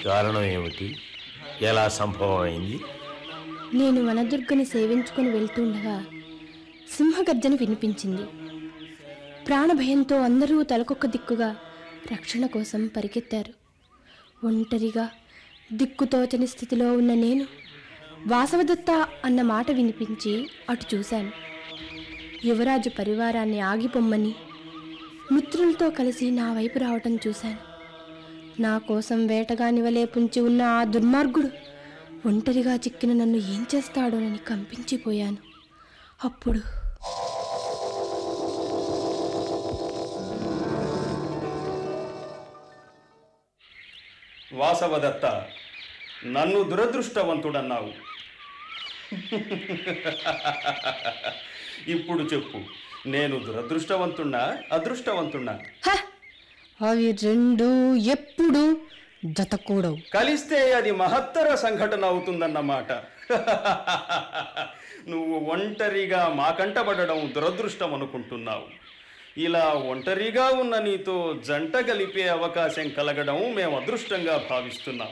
కారణం ఏమిటి ఎలా సంభవం అయింది నేను వనదుర్గని సేవించుకుని వెళ్తుండగా సింహగర్జన వినిపించింది ప్రాణభయంతో అందరూ తలకొక్క దిక్కుగా రక్షణ కోసం పరిగెత్తారు ఒంటరిగా దిక్కుతోచని స్థితిలో ఉన్న నేను వాసవదత్త అన్న మాట వినిపించి అటు చూశాను యువరాజు పరివారాన్ని ఆగిపొమ్మని మిత్రులతో కలిసి నా వైపు రావటం చూశాను నా కోసం వేటగాని వలె పుంచి ఉన్న ఆ దుర్మార్గుడు ఒంటరిగా చిక్కిన నన్ను ఏం చేస్తాడోనని కంపించిపోయాను అప్పుడు వాసవదత్త నన్ను దురదృష్టవంతుడన్నావు ఇప్పుడు చెప్పు నేను దురదృష్టవంతున్నా అదృష్టవంతున్నా హ! అవి రెండు ఎప్పుడు జతకూడవు కలిస్తే అది మహత్తర సంఘటన అవుతుందన్నమాట నువ్వు ఒంటరిగా మాకంటబడడం దురదృష్టం అనుకుంటున్నావు ఇలా ఒంటరిగా ఉన్న నీతో జంట కలిపే అవకాశం కలగడం మేము అదృష్టంగా భావిస్తున్నాం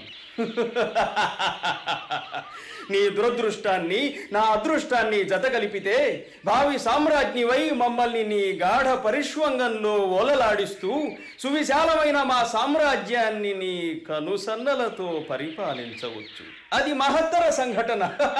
నీ దురదృష్టాన్ని నా అదృష్టాన్ని జత కలిపితే భావి సామ్రాజ్ఞివై మమ్మల్ని నీ గాఢ పరిష్వంగంలో ఓలలాడిస్తూ సువిశాలమైన మా సామ్రాజ్యాన్ని నీ కనుసన్నలతో పరిపాలించవచ్చు అది మహత్తర సంఘటన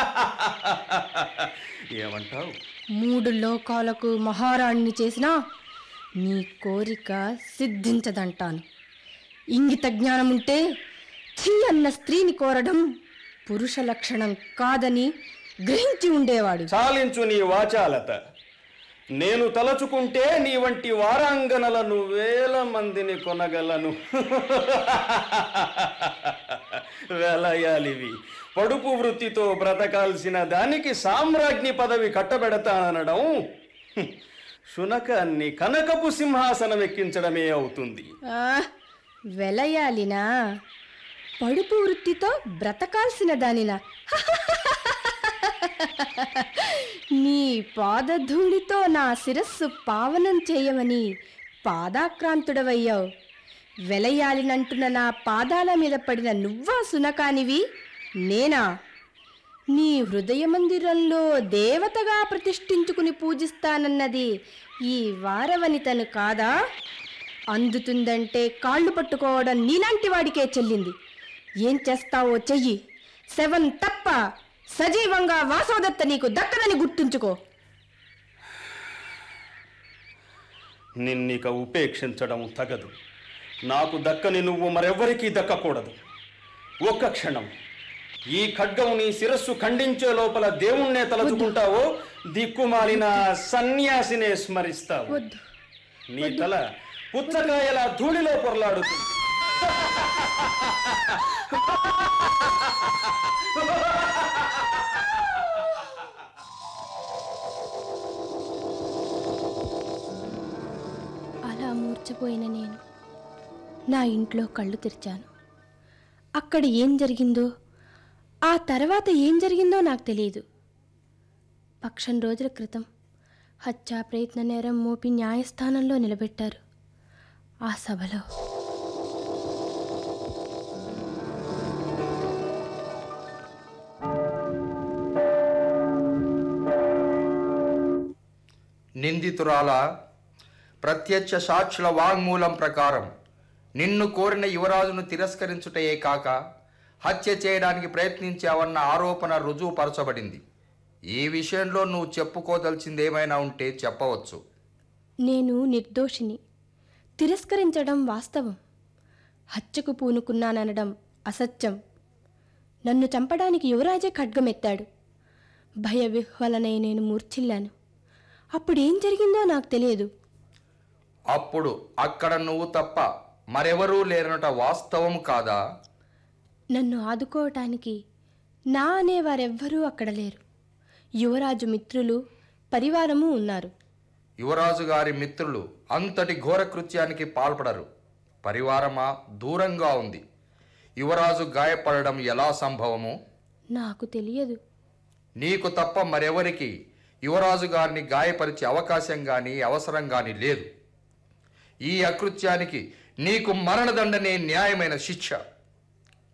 ఏమంటావు మూడు లోకాలకు మహారాణిని చేసినా నీ కోరిక సిద్ధించదంటాను ఇంగిత జ్ఞానం ఉంటే ఛీ అన్న స్త్రీని కోరడం పురుష లక్షణం కాదని గ్రహించి ఉండేవాడు చాలించు నీ వాచాలత నేను తలచుకుంటే నీ వంటి వారాంగనలను వేల మందిని కొనగలను వెలయాలివి పడుపు వృత్తితో బ్రతకాల్సిన దానికి సామ్రాజ్ఞి పదవి కట్టబెడతాననడం హ్మ్, శునకాన్ని కనకపు సింహాసనం ఎక్కించడమే అవుతుంది ఆ, వెలయాలినా పడుపు వృత్తితో బ్రతకాల్సిన దానినా నీ పాదధూళితో నా శిరస్సు పావనం చేయమని పాదాక్రాంతుడవయ్యావు వెలయాలినంటున్న నా పాదాల మీద పడిన నువ్వా సునకానివి నేనా నీ హృదయ మందిరంలో దేవతగా ప్రతిష్ఠించుకుని పూజిస్తానన్నది ఈ వారవనితను కాదా అందుతుందంటే కాళ్ళు పట్టుకోవడం నీలాంటి వాడికే చెల్లింది ఏం చేస్తావో చెయ్యి సెవెన్ తప్ప సజీవంగా వాసోదత్త నీకు దక్కదని గుర్తుంచుకో నిన్నిక ఉపేక్షించడం తగదు నాకు దక్కని నువ్వు మరెవ్వరికీ దక్కకూడదు ఒక్క క్షణం ఈ ఖడ్గం నీ శిరస్సు ఖండించే లోపల దేవుణ్ణే తలుచుకుంటావో దిక్కుమాలిన సన్యాసినే స్మరిస్తావు వద్దు నీ తల పుచ్చకాయల ధూళిలో పొరలాడుతుంది అలా మూర్చపోయిన నేను నా ఇంట్లో కళ్ళు తెరిచాను అక్కడ ఏం జరిగిందో ఆ తర్వాత ఏం జరిగిందో నాకు తెలియదు పక్షం రోజుల క్రితం హత్యా ప్రయత్న నేరం మోపి న్యాయస్థానంలో నిలబెట్టారు ఆ సభలో నిందితురాల ప్రత్యక్ష సాక్షుల వాంగ్మూలం ప్రకారం నిన్ను కోరిన యువరాజును తిరస్కరించుటయే కాక హత్య చేయడానికి ప్రయత్నించావన్న ఆరోపణ రుజువుపరచబడింది ఈ విషయంలో నువ్వు చెప్పుకోదలిచింది ఏమైనా ఉంటే చెప్పవచ్చు నేను నిర్దోషిని తిరస్కరించడం వాస్తవం హత్యకు పూనుకున్నాననడం అసత్యం నన్ను చంపడానికి యువరాజే ఖడ్గమెత్తాడు భయ విహ్వలనై నేను మూర్ఛిల్లాను అప్పుడేం జరిగిందో నాకు తెలియదు అప్పుడు అక్కడ నువ్వు తప్ప మరెవరూ లేరనట వాస్తవం కాదా నన్ను ఆదుకోవటానికి నా అనేవారెవ్వరూ అక్కడ లేరు యువరాజు మిత్రులు పరివారము ఉన్నారు యువరాజు గారి మిత్రులు అంతటి ఘోర కృత్యానికి పాల్పడరు పరివారమా దూరంగా ఉంది యువరాజు గాయపడడం ఎలా సంభవము నాకు తెలియదు నీకు తప్ప మరెవరికి యువరాజు గారిని గాయపరిచే అవకాశం కానీ అవసరం కానీ లేదు ఈ అకృత్యానికి నీకు మరణదండనే న్యాయమైన శిక్ష